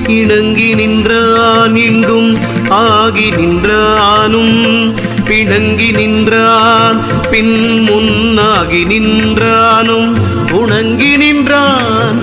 இணங்கி நின்றான் எங்கும் ஆகி நின்றானும் பிணங்கி நின்றான் பின் முன்னாகி நின்றானும் உணங்கி நின்றான்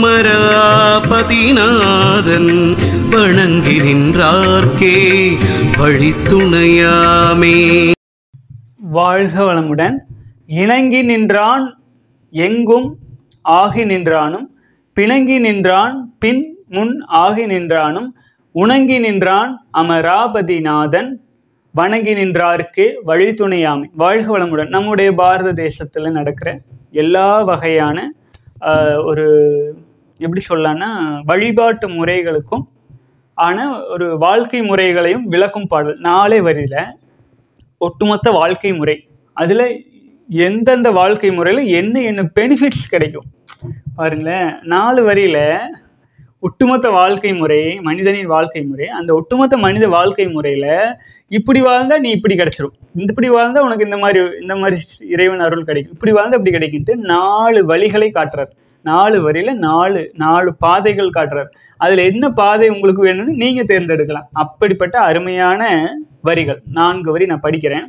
அமராபதிநாதன் வணங்கி நின்றார்க்கே வழித்துணையாமே வாழ்க வளமுடன் இணங்கி நின்றான் எங்கும் ஆகி நின்றானும் பிணங்கி நின்றான் பின் முன் ஆகி நின்றானும் உணங்கி நின்றான் அமராபதிநாதன் வணங்கி நின்றார்க்கே வழித்துணையாமை வாழ்க வளமுடன் நம்முடைய பாரத தேசத்தில் நடக்கிற எல்லா வகையான ஆஹ், ஒரு எப்படி சொல்லலாம்னா வழிபாட்டு முறைகளுக்கும் ஆன ஒரு வாழ்க்கை முறைகளையும் விளக்கும் பாடல் நாளே வரியில ஒட்டுமொத்த வாழ்க்கை முறை அதில் எந்தெந்த வாழ்க்கை முறையில் என்ன என்ன பெனிஃபிட்ஸ் கிடைக்கும் பாருங்களேன் நாலு வரியில ஒட்டுமொத்த வாழ்க்கை முறை மனிதனின் வாழ்க்கை முறை அந்த ஒட்டுமொத்த மனித வாழ்க்கை முறையில் இப்படி வாழ்ந்தா நீ இப்படி கிடைச்சிரும் இந்த இப்படி வாழ்ந்தா உனக்கு இந்த மாதிரி இந்த மாதிரி இறைவன் அருள் கிடைக்கும் இப்படி வாழ்ந்தா இப்படி கிடைக்குன்ட்டு நாலு வழிகளை காட்டுறார் நாலு வரியில நாலு நாலு பாதைகள் காட்டுறார் அதுல என்ன பாதை உங்களுக்கு வேணும்னு நீங்க தேர்ந்தெடுக்கலாம் அப்படிப்பட்ட அருமையான வரிகள் நான்கு வரி நான் படிக்கிறேன்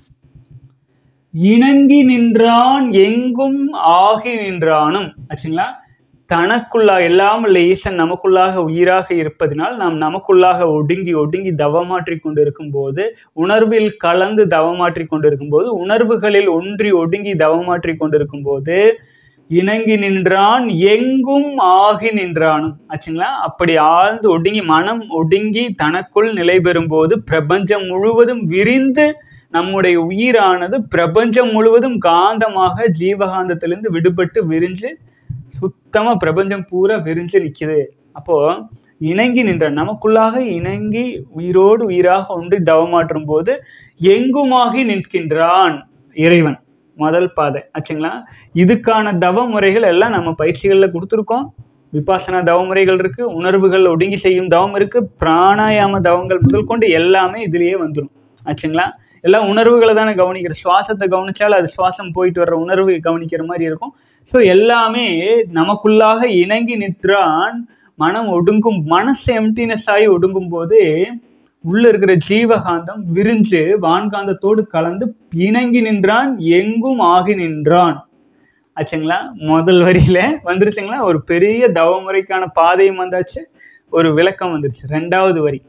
இணங்கி நின்றான் எங்கும் ஆகி நின்றானும் ஆச்சுங்களா தனக்குள்ளாக எல்லாம் உள்ள ஈசன் நமக்குள்ளாக உயிராக இருப்பதினால் நாம் நமக்குள்ளாக ஒடுங்கி ஒடுங்கி தவமாற்றிக் கொண்டிருக்கும் போது உணர்வில் கலந்து தவமாற்றிக் கொண்டிருக்கும் போது உணர்வுகளில் ஒன்றி ஒடுங்கி தவமாற்றிக் கொண்டிருக்கும் போது இணங்கி நின்றான் எங்கும் ஆகி நின்றானும் ஆச்சுங்களா அப்படி ஆழ்ந்து ஒடுங்கி மனம் ஒடுங்கி தனக்குள் நிலை பெறும்போது பிரபஞ்சம் முழுவதும் விரிந்து நம்முடைய உயிரானது பிரபஞ்சம் முழுவதும் காந்தமாக ஜீவகாந்தத்திலிருந்து விடுபட்டு விரிஞ்சு சுத்தமா பிரபஞ்சம் பூரா விரிஞ்சு நிக்குது அப்போ இணங்கி நின்ற நமக்குள்ளாக இணங்கி உயிரோடு உயிராக ஒன்றி தவமாற்றும் போது எங்குமாகி நிற்கின்றான் இறைவன் முதல் பாதை ஆச்சுங்களா இதுக்கான தவ முறைகள் எல்லாம் நம்ம பயிற்சிகளில் கொடுத்துருக்கோம் விபாசனா தவ முறைகள் இருக்கு உணர்வுகள் ஒடுங்கி செய்யும் தவம் இருக்கு பிராணாயாம தவங்கள் முதல் கொண்டு எல்லாமே இதுலயே வந்துடும் ஆச்சுங்களா எல்லாம் உணர்வுகளை தானே கவனிக்கிற சுவாசத்தை கவனிச்சால் அது சுவாசம் போயிட்டு வர்ற உணர்வு கவனிக்கிற மாதிரி இருக்கும் ஸோ எல்லாமே நமக்குள்ளாக இணங்கி நிற்றான் மனம் ஒடுங்கும் மனசு எம்டினஸ் ஆகி ஒடுங்கும் போது உள்ள இருக்கிற ஜீவகாந்தம் விரிஞ்சு வான்காந்தத்தோடு கலந்து இணங்கி நின்றான் எங்கும் ஆகி நின்றான் ஆச்சுங்களா முதல் வரியில வந்துருச்சுங்களா ஒரு பெரிய தவமுறைக்கான பாதையும் வந்தாச்சு ஒரு விளக்கம் வந்துருச்சு ரெண்டாவது வரி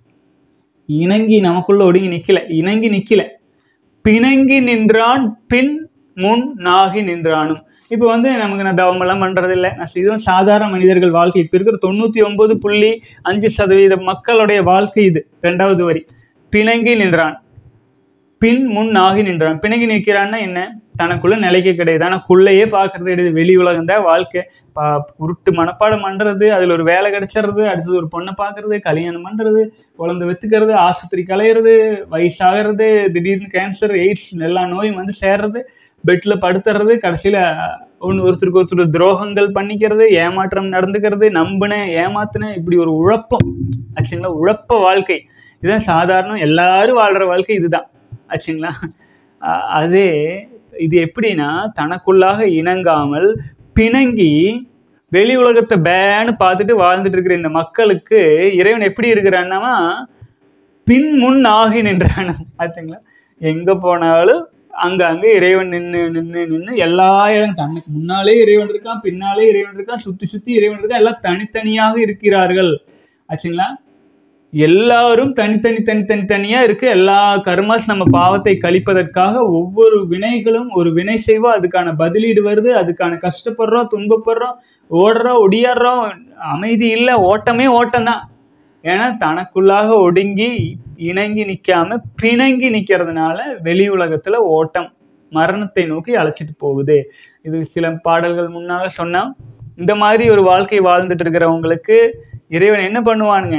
இணங்கி நமக்குள்ள ஒடுங்கி நிக்கல இணங்கி நிக்கல பிணங்கி நின்றான் பின் முன் நாகி நின்றானும் இப்போ வந்து நமக்கு நான் தவமெல்லாம் பண்றது இல்லை நான் இதுவும் சாதாரண மனிதர்கள் வாழ்க்கை இப்போ இருக்கிற தொண்ணூற்றி ஒன்பது புள்ளி அஞ்சு சதவீத மக்களுடைய வாழ்க்கை இது ரெண்டாவது வரி பிணங்கி நின்றான் பின் முன் ஆகி நின்றான் பிணங்கி நிற்கிறான்னா என்ன தனக்குள்ள நிலைக்க கிடையாது தனக்குள்ளேயே பார்க்கறது கிடையாது வெளி உலகம் தான் வாழ்க்கை பா உருட்டு மனப்பாடம் பண்றது அதுல ஒரு வேலை கிடைச்சிடுறது அடுத்தது ஒரு பொண்ணை பார்க்கறது கல்யாணம் பண்றது குழந்தை வெத்துக்கிறது ஆஸ்பத்திரி கலையிறது வயசாகிறது திடீர்னு கேன்சர் எய்ட்ஸ் எல்லா நோயும் வந்து சேர்றது பெட்ல படுத்துறது கடைசியில ஒன்று ஒருத்தருக்கு ஒருத்தர் துரோகங்கள் பண்ணிக்கிறது ஏமாற்றம் நடந்துக்கிறது நம்பினேன் ஏமாத்தினேன் இப்படி ஒரு உழப்பம் ஆச்சுங்களா உழப்ப வாழ்க்கை இதுதான் சாதாரணம் எல்லாரும் வாழ்ற வாழ்க்கை இதுதான் ஆச்சுங்களா அ- அதே இது எப்படின்னா தனக்குள்ளாக இணங்காமல் பிணங்கி வெளி உலகத்தை பேன்னு பார்த்துட்டு வாழ்ந்துட்டு இருக்கிற இந்த மக்களுக்கு இறைவன் எப்படி இருக்கிறான்னா பின் முன் ஆகி நின்றான் ஆச்சுங்களா எங்க போனாலும் அங்க அங்க இறைவன் நின்று நின்று நின்று எல்லா இடம் தனக்கு முன்னாலே இறைவன் இருக்கான் பின்னாலே இறைவன் இருக்கான் சுத்தி சுத்தி இறைவன் இருக்கான் எல்லாம் தனித்தனியாக இருக்கிறார்கள் ஆச்சுங்களா எல்லாரும் தனித்தனி தனித்தனி தனியா இருக்கு எல்லா கர்மாஸ் நம்ம பாவத்தை கழிப்பதற்காக ஒவ்வொரு வினைகளும் ஒரு வினை செய்வோம் அதுக்கான பதிலீடு வருது அதுக்கான கஷ்டப்படுறோம் துன்பப்படுறோம் ஓடுறோம் ஒடியாடுறோம் அமைதி இல்லை ஓட்டமே ஓட்டம் தான் ஏன்னா தனக்குள்ளாக ஒடுங்கி இணங்கி நிக்காம பிணங்கி நிக்கிறதுனால வெளி உலகத்துல ஓட்டம் மரணத்தை நோக்கி அழைச்சிட்டு போகுது இது சில பாடல்கள் முன்னாக சொன்னா இந்த மாதிரி ஒரு வாழ்க்கை வாழ்ந்துட்டு இருக்கிறவங்களுக்கு இறைவன் என்ன பண்ணுவானுங்க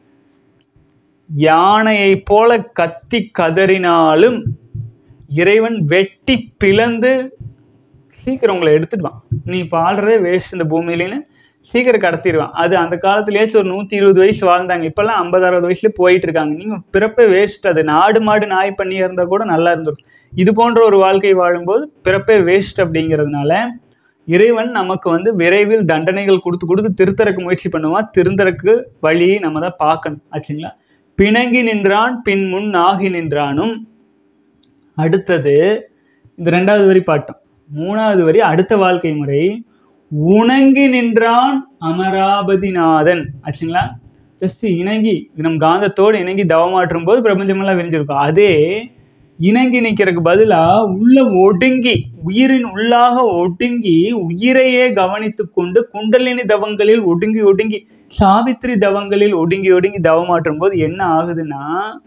யானையை போல கத்தி கதறினாலும் இறைவன் வெட்டி பிளந்து சீக்கிரம் உங்களை எடுத்துடுவான் நீ பாடுறதே வேஸ்ட் இந்த பூமியிலன்னு சீக்கிரம் கடத்திடுவான் அது அந்த காலத்துலயாச்சும் ஒரு நூற்றி இருபது வயசு வாழ்ந்தாங்க இப்போல்லாம் ஐம்பது அறுபது வயசுல போயிட்டு இருக்காங்க நீங்கள் பிறப்பே வேஸ்ட் அது நாடு மாடு நாய் பண்ணி இருந்தால் கூட நல்லா இருந்திருக்கும் இது போன்ற ஒரு வாழ்க்கை வாழும்போது பிறப்பே வேஸ்ட் அப்படிங்கிறதுனால இறைவன் நமக்கு வந்து விரைவில் தண்டனைகள் கொடுத்து கொடுத்து திருத்தறக்கு முயற்சி பண்ணுவான் திருந்தறக்கு வழியை நம்ம தான் பார்க்கணும் ஆச்சுங்களா பிணங்கி நின்றான் பின் முன் ஆகி நின்றானும் அடுத்தது இந்த ரெண்டாவது வரி பாட்டம் மூணாவது வரி அடுத்த வாழ்க்கை முறை உணங்கி நின்றான் அமராபதிநாதன் ஆச்சுங்களா ஜஸ்ட் இணங்கி நம் காந்தத்தோடு இணங்கி தவமாற்றும் போது பிரபஞ்சமெல்லாம் விரிஞ்சிருக்கும் அதே இணங்கி நிற்கிறதுக்கு பதிலாக உள்ள ஒடுங்கி உயிரின் உள்ளாக ஒடுங்கி உயிரையே கவனித்து கொண்டு குண்டலினி தவங்களில் ஒடுங்கி ஒடுங்கி சாவித்திரி தவங்களில் ஒடுங்கி ஒடுங்கி தவமாற்றும் போது என்ன ஆகுதுன்னா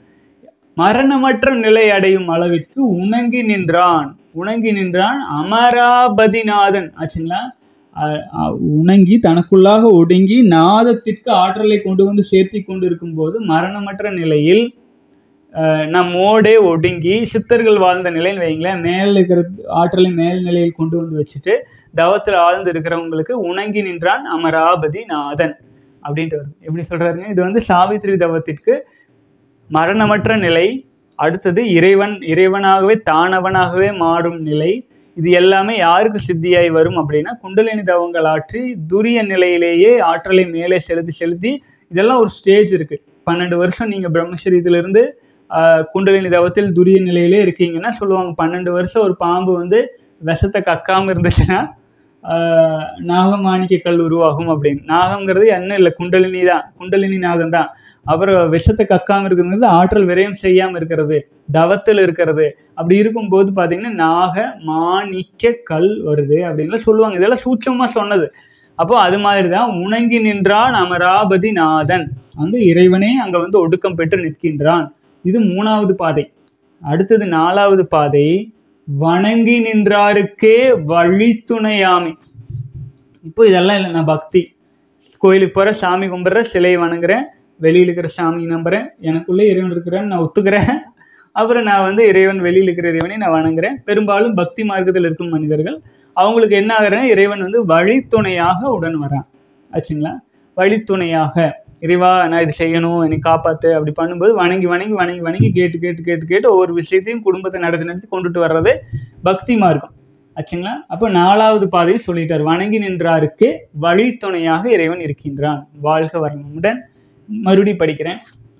மரணமற்ற நிலை அடையும் அளவிற்கு உணங்கி நின்றான் உணங்கி நின்றான் அமராபதிநாதன் ஆச்சுங்களா அஹ் அஹ் உணங்கி தனக்குள்ளாக ஒடுங்கி நாதத்திற்கு ஆற்றலை கொண்டு வந்து சேர்த்தி கொண்டு இருக்கும்போது மரணமற்ற நிலையில் அஹ் நம்மோடே ஒடுங்கி சித்தர்கள் வாழ்ந்த நிலைன்னு வைங்களேன் மேல இருக்கிற ஆற்றலை மேல் நிலையில் கொண்டு வந்து வச்சுட்டு தவத்தில் ஆழ்ந்து இருக்கிறவங்களுக்கு உணங்கி நின்றான் அமராபதி நாதன் அப்படின்ட்டு வருது எப்படி சொல்றாருங்க இது வந்து சாவித்திரி தவத்திற்கு மரணமற்ற நிலை அடுத்தது இறைவன் இறைவனாகவே தானவனாகவே மாறும் நிலை இது எல்லாமே யாருக்கு சித்தியாய் வரும் அப்படின்னா குண்டலினி தவங்கள் ஆற்றி துரிய நிலையிலேயே ஆற்றலை மேலே செலுத்தி செலுத்தி இதெல்லாம் ஒரு ஸ்டேஜ் இருக்கு பன்னெண்டு வருஷம் நீங்க பிரம்மச்சரியத்திலிருந்து ஆஹ், குண்டலினி தவத்தில் துரிய நிலையிலே இருக்கீங்கன்னா சொல்லுவாங்க பன்னெண்டு வருஷம் ஒரு பாம்பு வந்து விஷத்தை கக்காம இருந்துச்சுன்னா ஆஹ், நாகமாணிக்க கல் உருவாகும் அப்படின்னு நாகங்கிறது என்ன இல்லை குண்டலினி தான் குண்டலினி நாகம் தான் அப்புறம் விஷத்தை கக்காம இருக்கிறது ஆற்றல் விரயம் செய்யாம இருக்கிறது தவத்தில் இருக்கிறது அப்படி இருக்கும்போது பார்த்தீங்கன்னா நாக மாணிக்க கல் வருது அப்படின்லாம் சொல்லுவாங்க இதெல்லாம் சூட்சமா சொன்னது அப்போ அது மாதிரி தான் உணங்கி நின்றான் அமராபதி நாதன் அங்க இறைவனே அங்க வந்து ஒடுக்கம் பெற்று நிற்கின்றான் இது மூணாவது பாதை அடுத்தது நாலாவது பாதை வணங்கி நின்றாருக்கே வழித்துணையாமி இப்போ இதெல்லாம் இல்லை நான் பக்தி கோயிலுக்கு போகிற சாமி கும்பிட்றேன் சிலையை வணங்குறேன் வெளியில் இருக்கிற சாமி நம்புறேன் எனக்குள்ளே இறைவன் இருக்கிறேன்னு நான் ஒத்துக்கிறேன் அப்புறம் நான் வந்து இறைவன் வெளியில் இருக்கிற இறைவனை நான் வணங்குறேன் பெரும்பாலும் பக்தி மார்க்கத்தில் இருக்கும் மனிதர்கள் அவங்களுக்கு என்ன ஆகுறேன்னா இறைவன் வந்து வழித்துணையாக உடன் வரான் ஆச்சுங்களா வழித்துணையாக இறைவா நான் இது செய்யணும் என்னை காப்பாத்து அப்படி பண்ணும்போது வணங்கி வணங்கி வணங்கி வணங்கி கேட்டு கேட்டு கேட்டு கேட்டு ஒவ்வொரு விஷயத்தையும் குடும்பத்தை நடத்தி நடத்தி கொண்டுட்டு வர்றது பக்தி மார்க்கம் ஆச்சுங்களா அப்போ நாலாவது பாதையை சொல்லிட்டார் வணங்கி நின்றாருக்கு வழித்துணையாக இறைவன் இருக்கின்றான் வாழ்க வர்ணமுடன் மறுபடி படிக்கிறேன்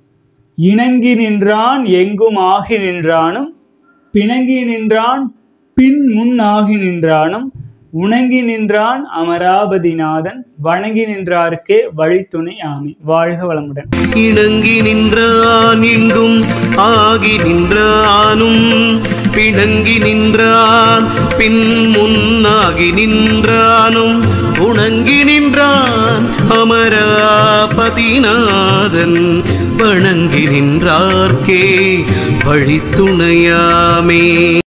இணங்கி நின்றான் எங்கும் ஆகி நின்றானும் பிணங்கி நின்றான் பின் முன் ஆகி நின்றானும் உணங்கி நின்றான் அமராபதிநாதன் வணங்கி நின்றாருக்கே வழித்துணை ஆமி வாழ்க வளமுடன் இணங்கி நின்றான் எங்கும் ஆகி நின்றானும் பிணங்கி நின்றான் பின் முன்னாகி நின்றானும் உணங்கி நின்றான் அமராபதிநாதன் வணங்கி நின்றார்க்கே வழித்துணையாமே